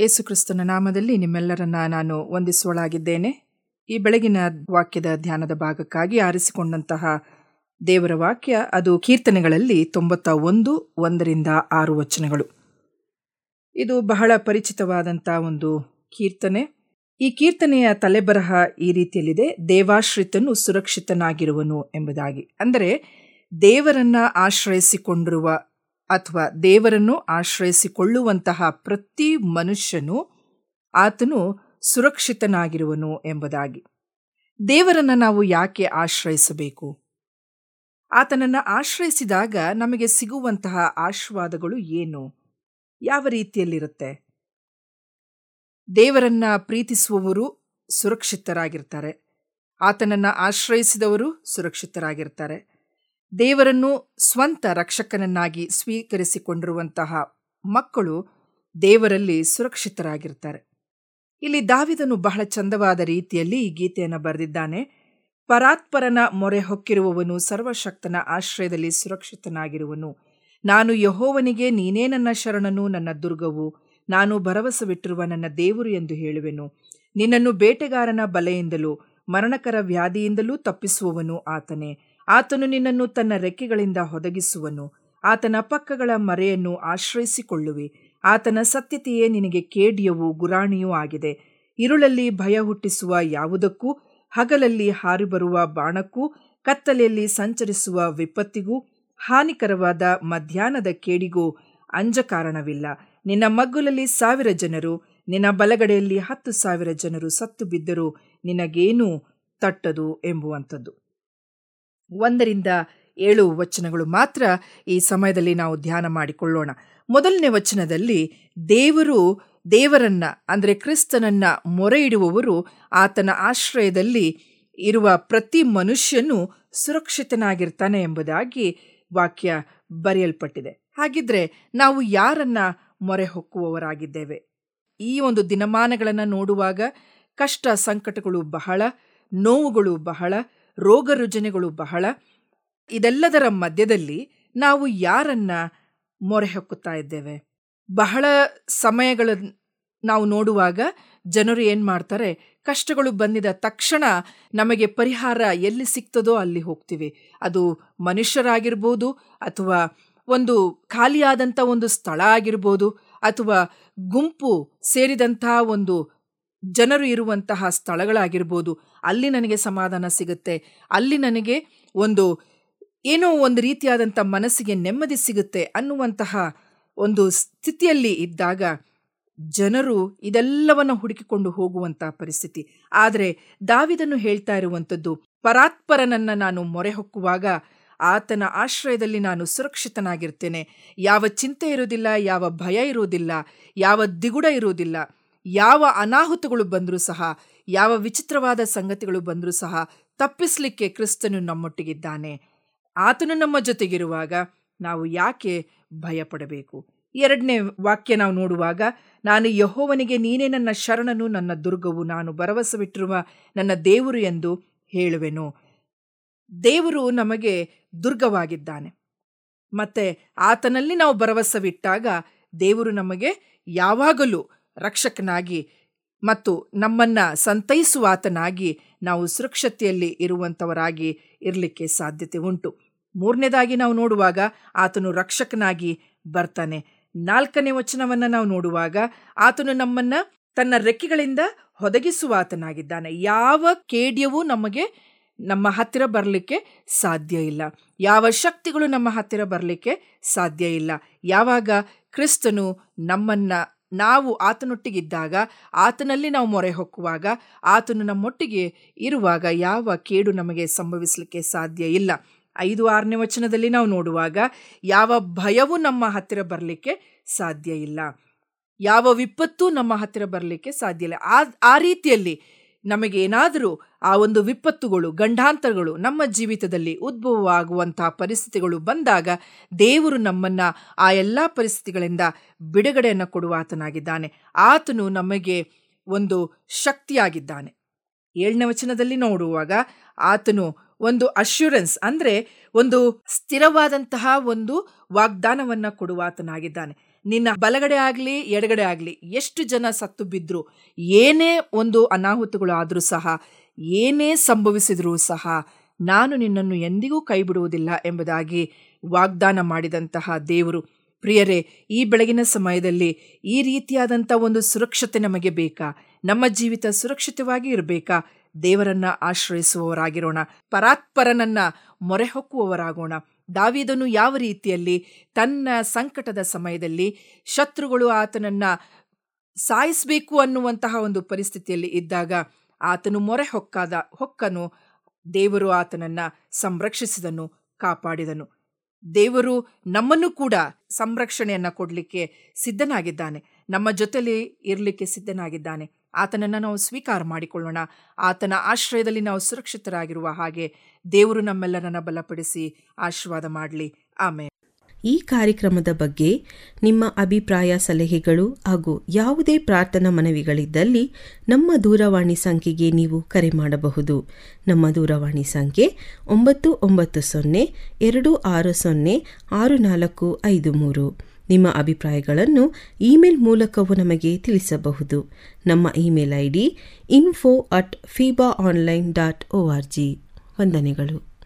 ಯೇಸು ಕ್ರಿಸ್ತನ ನಾಮದಲ್ಲಿ ನಿಮ್ಮೆಲ್ಲರನ್ನ ನಾನು ವಂದಿಸುವಳಾಗಿದ್ದೇನೆ ಈ ಬೆಳಗಿನ ವಾಕ್ಯದ ಧ್ಯಾನದ ಭಾಗಕ್ಕಾಗಿ ಆರಿಸಿಕೊಂಡಂತಹ ದೇವರ ವಾಕ್ಯ ಅದು ಕೀರ್ತನೆಗಳಲ್ಲಿ ತೊಂಬತ್ತ ಒಂದು ಒಂದರಿಂದ ಆರು ವಚನಗಳು ಇದು ಬಹಳ ಪರಿಚಿತವಾದಂಥ ಒಂದು ಕೀರ್ತನೆ ಈ ಕೀರ್ತನೆಯ ತಲೆಬರಹ ಈ ರೀತಿಯಲ್ಲಿದೆ ದೇವಾಶ್ರಿತನು ಸುರಕ್ಷಿತನಾಗಿರುವನು ಎಂಬುದಾಗಿ ಅಂದರೆ ದೇವರನ್ನ ಆಶ್ರಯಿಸಿಕೊಂಡಿರುವ ಅಥವಾ ದೇವರನ್ನು ಆಶ್ರಯಿಸಿಕೊಳ್ಳುವಂತಹ ಪ್ರತಿ ಮನುಷ್ಯನು ಆತನು ಸುರಕ್ಷಿತನಾಗಿರುವನು ಎಂಬುದಾಗಿ ದೇವರನ್ನ ನಾವು ಯಾಕೆ ಆಶ್ರಯಿಸಬೇಕು ಆತನನ್ನು ಆಶ್ರಯಿಸಿದಾಗ ನಮಗೆ ಸಿಗುವಂತಹ ಆಶೀರ್ವಾದಗಳು ಏನು ಯಾವ ರೀತಿಯಲ್ಲಿರುತ್ತೆ ದೇವರನ್ನ ಪ್ರೀತಿಸುವವರು ಸುರಕ್ಷಿತರಾಗಿರ್ತಾರೆ ಆತನನ್ನು ಆಶ್ರಯಿಸಿದವರು ಸುರಕ್ಷಿತರಾಗಿರ್ತಾರೆ ದೇವರನ್ನು ಸ್ವಂತ ರಕ್ಷಕನನ್ನಾಗಿ ಸ್ವೀಕರಿಸಿಕೊಂಡಿರುವಂತಹ ಮಕ್ಕಳು ದೇವರಲ್ಲಿ ಸುರಕ್ಷಿತರಾಗಿರ್ತಾರೆ ಇಲ್ಲಿ ದಾವಿದನು ಬಹಳ ಚಂದವಾದ ರೀತಿಯಲ್ಲಿ ಈ ಗೀತೆಯನ್ನು ಬರೆದಿದ್ದಾನೆ ಪರಾತ್ಪರನ ಮೊರೆ ಹೊಕ್ಕಿರುವವನು ಸರ್ವಶಕ್ತನ ಆಶ್ರಯದಲ್ಲಿ ಸುರಕ್ಷಿತನಾಗಿರುವನು ನಾನು ಯಹೋವನಿಗೆ ನೀನೇ ನನ್ನ ಶರಣನು ನನ್ನ ದುರ್ಗವು ನಾನು ಭರವಸವಿಟ್ಟಿರುವ ನನ್ನ ದೇವರು ಎಂದು ಹೇಳುವೆನು ನಿನ್ನನ್ನು ಬೇಟೆಗಾರನ ಬಲೆಯಿಂದಲೂ ಮರಣಕರ ವ್ಯಾಧಿಯಿಂದಲೂ ತಪ್ಪಿಸುವವನು ಆತನೇ ಆತನು ನಿನ್ನನ್ನು ತನ್ನ ರೆಕ್ಕೆಗಳಿಂದ ಹೊದಗಿಸುವನು ಆತನ ಪಕ್ಕಗಳ ಮರೆಯನ್ನು ಆಶ್ರಯಿಸಿಕೊಳ್ಳುವಿ ಆತನ ಸತ್ಯತೆಯೇ ನಿನಗೆ ಕೇಡಿಯೂ ಗುರಾಣಿಯೂ ಆಗಿದೆ ಇರುಳಲ್ಲಿ ಭಯ ಹುಟ್ಟಿಸುವ ಯಾವುದಕ್ಕೂ ಹಗಲಲ್ಲಿ ಹಾರಿಬರುವ ಬಾಣಕ್ಕೂ ಕತ್ತಲೆಯಲ್ಲಿ ಸಂಚರಿಸುವ ವಿಪತ್ತಿಗೂ ಹಾನಿಕರವಾದ ಮಧ್ಯಾಹ್ನದ ಕೇಡಿಗೂ ಅಂಜ ಕಾರಣವಿಲ್ಲ ನಿನ್ನ ಮಗ್ಗುಲಲ್ಲಿ ಸಾವಿರ ಜನರು ನಿನ್ನ ಬಲಗಡೆಯಲ್ಲಿ ಹತ್ತು ಸಾವಿರ ಜನರು ಸತ್ತು ಬಿದ್ದರೂ ನಿನಗೇನೂ ತಟ್ಟದು ಎಂಬುವಂಥದ್ದು ಒಂದರಿಂದ ಏಳು ವಚನಗಳು ಮಾತ್ರ ಈ ಸಮಯದಲ್ಲಿ ನಾವು ಧ್ಯಾನ ಮಾಡಿಕೊಳ್ಳೋಣ ಮೊದಲನೇ ವಚನದಲ್ಲಿ ದೇವರು ದೇವರನ್ನ ಅಂದರೆ ಕ್ರಿಸ್ತನನ್ನ ಮೊರೆ ಇಡುವವರು ಆತನ ಆಶ್ರಯದಲ್ಲಿ ಇರುವ ಪ್ರತಿ ಮನುಷ್ಯನು ಸುರಕ್ಷಿತನಾಗಿರ್ತಾನೆ ಎಂಬುದಾಗಿ ವಾಕ್ಯ ಬರೆಯಲ್ಪಟ್ಟಿದೆ ಹಾಗಿದ್ರೆ ನಾವು ಯಾರನ್ನ ಮೊರೆ ಹೊಕ್ಕುವವರಾಗಿದ್ದೇವೆ ಈ ಒಂದು ದಿನಮಾನಗಳನ್ನು ನೋಡುವಾಗ ಕಷ್ಟ ಸಂಕಟಗಳು ಬಹಳ ನೋವುಗಳು ಬಹಳ ರೋಗ ರುಜಿನಗಳು ಬಹಳ ಇದೆಲ್ಲದರ ಮಧ್ಯದಲ್ಲಿ ನಾವು ಯಾರನ್ನ ಮೊರೆ ಹೊಕ್ಕುತ್ತಾ ಇದ್ದೇವೆ ಬಹಳ ಸಮಯಗಳ ನಾವು ನೋಡುವಾಗ ಜನರು ಏನು ಮಾಡ್ತಾರೆ ಕಷ್ಟಗಳು ಬಂದಿದ ತಕ್ಷಣ ನಮಗೆ ಪರಿಹಾರ ಎಲ್ಲಿ ಸಿಗ್ತದೋ ಅಲ್ಲಿ ಹೋಗ್ತೀವಿ ಅದು ಮನುಷ್ಯರಾಗಿರ್ಬೋದು ಅಥವಾ ಒಂದು ಖಾಲಿಯಾದಂಥ ಒಂದು ಸ್ಥಳ ಆಗಿರ್ಬೋದು ಅಥವಾ ಗುಂಪು ಸೇರಿದಂಥ ಒಂದು ಜನರು ಇರುವಂತಹ ಸ್ಥಳಗಳಾಗಿರ್ಬೋದು ಅಲ್ಲಿ ನನಗೆ ಸಮಾಧಾನ ಸಿಗುತ್ತೆ ಅಲ್ಲಿ ನನಗೆ ಒಂದು ಏನೋ ಒಂದು ರೀತಿಯಾದಂಥ ಮನಸ್ಸಿಗೆ ನೆಮ್ಮದಿ ಸಿಗುತ್ತೆ ಅನ್ನುವಂತಹ ಒಂದು ಸ್ಥಿತಿಯಲ್ಲಿ ಇದ್ದಾಗ ಜನರು ಇದೆಲ್ಲವನ್ನ ಹುಡುಕಿಕೊಂಡು ಹೋಗುವಂತಹ ಪರಿಸ್ಥಿತಿ ಆದರೆ ದಾವಿದನ್ನು ಹೇಳ್ತಾ ಇರುವಂಥದ್ದು ಪರಾತ್ಪರನನ್ನ ನಾನು ಮೊರೆ ಹೊಕ್ಕುವಾಗ ಆತನ ಆಶ್ರಯದಲ್ಲಿ ನಾನು ಸುರಕ್ಷಿತನಾಗಿರ್ತೇನೆ ಯಾವ ಚಿಂತೆ ಇರುವುದಿಲ್ಲ ಯಾವ ಭಯ ಇರುವುದಿಲ್ಲ ಯಾವ ದಿಗುಡ ಇರುವುದಿಲ್ಲ ಯಾವ ಅನಾಹುತಗಳು ಬಂದರೂ ಸಹ ಯಾವ ವಿಚಿತ್ರವಾದ ಸಂಗತಿಗಳು ಬಂದರೂ ಸಹ ತಪ್ಪಿಸಲಿಕ್ಕೆ ಕ್ರಿಸ್ತನು ನಮ್ಮೊಟ್ಟಿಗಿದ್ದಾನೆ ಆತನು ನಮ್ಮ ಜೊತೆಗಿರುವಾಗ ನಾವು ಯಾಕೆ ಭಯಪಡಬೇಕು ಎರಡನೇ ವಾಕ್ಯ ನಾವು ನೋಡುವಾಗ ನಾನು ಯಹೋವನಿಗೆ ನೀನೇ ನನ್ನ ಶರಣನು ನನ್ನ ದುರ್ಗವು ನಾನು ಭರವಸವಿಟ್ಟಿರುವ ನನ್ನ ದೇವರು ಎಂದು ಹೇಳುವೆನು ದೇವರು ನಮಗೆ ದುರ್ಗವಾಗಿದ್ದಾನೆ ಮತ್ತೆ ಆತನಲ್ಲಿ ನಾವು ಭರವಸವಿಟ್ಟಾಗ ದೇವರು ನಮಗೆ ಯಾವಾಗಲೂ ರಕ್ಷಕನಾಗಿ ಮತ್ತು ನಮ್ಮನ್ನ ಸಂತೈಸುವಾತನಾಗಿ ನಾವು ಸುರಕ್ಷತೆಯಲ್ಲಿ ಇರುವಂಥವರಾಗಿ ಇರಲಿಕ್ಕೆ ಸಾಧ್ಯತೆ ಉಂಟು ಮೂರನೇದಾಗಿ ನಾವು ನೋಡುವಾಗ ಆತನು ರಕ್ಷಕನಾಗಿ ಬರ್ತಾನೆ ನಾಲ್ಕನೇ ವಚನವನ್ನ ನಾವು ನೋಡುವಾಗ ಆತನು ನಮ್ಮನ್ನ ತನ್ನ ರೆಕ್ಕೆಗಳಿಂದ ಹೊದಗಿಸುವಾತನಾಗಿದ್ದಾನೆ ಯಾವ ಕೇಡ್ಯವೂ ನಮಗೆ ನಮ್ಮ ಹತ್ತಿರ ಬರಲಿಕ್ಕೆ ಸಾಧ್ಯ ಇಲ್ಲ ಯಾವ ಶಕ್ತಿಗಳು ನಮ್ಮ ಹತ್ತಿರ ಬರಲಿಕ್ಕೆ ಸಾಧ್ಯ ಇಲ್ಲ ಯಾವಾಗ ಕ್ರಿಸ್ತನು ನಮ್ಮನ್ನ ನಾವು ಆತನೊಟ್ಟಿಗಿದ್ದಾಗ ಆತನಲ್ಲಿ ನಾವು ಮೊರೆ ಹೊಕ್ಕುವಾಗ ಆತನು ನಮ್ಮೊಟ್ಟಿಗೆ ಇರುವಾಗ ಯಾವ ಕೇಡು ನಮಗೆ ಸಂಭವಿಸಲಿಕ್ಕೆ ಸಾಧ್ಯ ಇಲ್ಲ ಐದು ಆರನೇ ವಚನದಲ್ಲಿ ನಾವು ನೋಡುವಾಗ ಯಾವ ಭಯವೂ ನಮ್ಮ ಹತ್ತಿರ ಬರಲಿಕ್ಕೆ ಸಾಧ್ಯ ಇಲ್ಲ ಯಾವ ವಿಪತ್ತು ನಮ್ಮ ಹತ್ತಿರ ಬರಲಿಕ್ಕೆ ಸಾಧ್ಯ ಇಲ್ಲ ಆ ಆ ರೀತಿಯಲ್ಲಿ ನಮಗೆ ಏನಾದರೂ ಆ ಒಂದು ವಿಪತ್ತುಗಳು ಗಂಡಾಂತರಗಳು ನಮ್ಮ ಜೀವಿತದಲ್ಲಿ ಉದ್ಭವವಾಗುವಂತಹ ಪರಿಸ್ಥಿತಿಗಳು ಬಂದಾಗ ದೇವರು ನಮ್ಮನ್ನ ಆ ಎಲ್ಲ ಪರಿಸ್ಥಿತಿಗಳಿಂದ ಬಿಡುಗಡೆಯನ್ನು ಕೊಡುವ ಆತನಾಗಿದ್ದಾನೆ ಆತನು ನಮಗೆ ಒಂದು ಶಕ್ತಿಯಾಗಿದ್ದಾನೆ ಏಳನೇ ವಚನದಲ್ಲಿ ನೋಡುವಾಗ ಆತನು ಒಂದು ಅಶ್ಯೂರೆನ್ಸ್ ಅಂದ್ರೆ ಒಂದು ಸ್ಥಿರವಾದಂತಹ ಒಂದು ವಾಗ್ದಾನವನ್ನ ಕೊಡುವಾತನಾಗಿದ್ದಾನೆ ನಿನ್ನ ಬಲಗಡೆ ಆಗ್ಲಿ ಎಡಗಡೆ ಆಗ್ಲಿ ಎಷ್ಟು ಜನ ಸತ್ತು ಬಿದ್ರು ಏನೇ ಒಂದು ಅನಾಹುತಗಳು ಆದರೂ ಸಹ ಏನೇ ಸಂಭವಿಸಿದರೂ ಸಹ ನಾನು ನಿನ್ನನ್ನು ಎಂದಿಗೂ ಕೈ ಬಿಡುವುದಿಲ್ಲ ಎಂಬುದಾಗಿ ವಾಗ್ದಾನ ಮಾಡಿದಂತಹ ದೇವರು ಪ್ರಿಯರೇ ಈ ಬೆಳಗಿನ ಸಮಯದಲ್ಲಿ ಈ ರೀತಿಯಾದಂಥ ಒಂದು ಸುರಕ್ಷತೆ ನಮಗೆ ಬೇಕಾ ನಮ್ಮ ಜೀವಿತ ಸುರಕ್ಷಿತವಾಗಿ ಇರಬೇಕಾ ದೇವರನ್ನ ಆಶ್ರಯಿಸುವವರಾಗಿರೋಣ ಪರಾತ್ಪರನನ್ನ ಮೊರೆ ಹೊಕ್ಕುವವರಾಗೋಣ ದಾವಿದನು ಯಾವ ರೀತಿಯಲ್ಲಿ ತನ್ನ ಸಂಕಟದ ಸಮಯದಲ್ಲಿ ಶತ್ರುಗಳು ಆತನನ್ನ ಸಾಯಿಸಬೇಕು ಅನ್ನುವಂತಹ ಒಂದು ಪರಿಸ್ಥಿತಿಯಲ್ಲಿ ಇದ್ದಾಗ ಆತನು ಮೊರೆ ಹೊಕ್ಕಾದ ಹೊಕ್ಕನು ದೇವರು ಆತನನ್ನ ಸಂರಕ್ಷಿಸಿದನು ಕಾಪಾಡಿದನು ದೇವರು ನಮ್ಮನ್ನು ಕೂಡ ಸಂರಕ್ಷಣೆಯನ್ನ ಕೊಡಲಿಕ್ಕೆ ಸಿದ್ಧನಾಗಿದ್ದಾನೆ ನಮ್ಮ ಜೊತೆಲಿ ಇರಲಿಕ್ಕೆ ಸಿದ್ಧನಾಗಿದ್ದಾನೆ ಆತನನ್ನು ನಾವು ಸ್ವೀಕಾರ ಮಾಡಿಕೊಳ್ಳೋಣ ಆತನ ಆಶ್ರಯದಲ್ಲಿ ನಾವು ಸುರಕ್ಷಿತರಾಗಿರುವ ಹಾಗೆ ದೇವರು ನಮ್ಮೆಲ್ಲರನ್ನ ಬಲಪಡಿಸಿ ಆಶೀರ್ವಾದ ಮಾಡಲಿ ಆಮೇಲೆ ಈ ಕಾರ್ಯಕ್ರಮದ ಬಗ್ಗೆ ನಿಮ್ಮ ಅಭಿಪ್ರಾಯ ಸಲಹೆಗಳು ಹಾಗೂ ಯಾವುದೇ ಪ್ರಾರ್ಥನಾ ಮನವಿಗಳಿದ್ದಲ್ಲಿ ನಮ್ಮ ದೂರವಾಣಿ ಸಂಖ್ಯೆಗೆ ನೀವು ಕರೆ ಮಾಡಬಹುದು ನಮ್ಮ ದೂರವಾಣಿ ಸಂಖ್ಯೆ ಒಂಬತ್ತು ಒಂಬತ್ತು ಸೊನ್ನೆ ಎರಡು ಆರು ಸೊನ್ನೆ ಆರು ನಾಲ್ಕು ಐದು ಮೂರು ನಿಮ್ಮ ಅಭಿಪ್ರಾಯಗಳನ್ನು ಇಮೇಲ್ ಮೂಲಕವೂ ನಮಗೆ ತಿಳಿಸಬಹುದು ನಮ್ಮ email I D info at Fiba online dot O R G ವಂದನೆಗಳು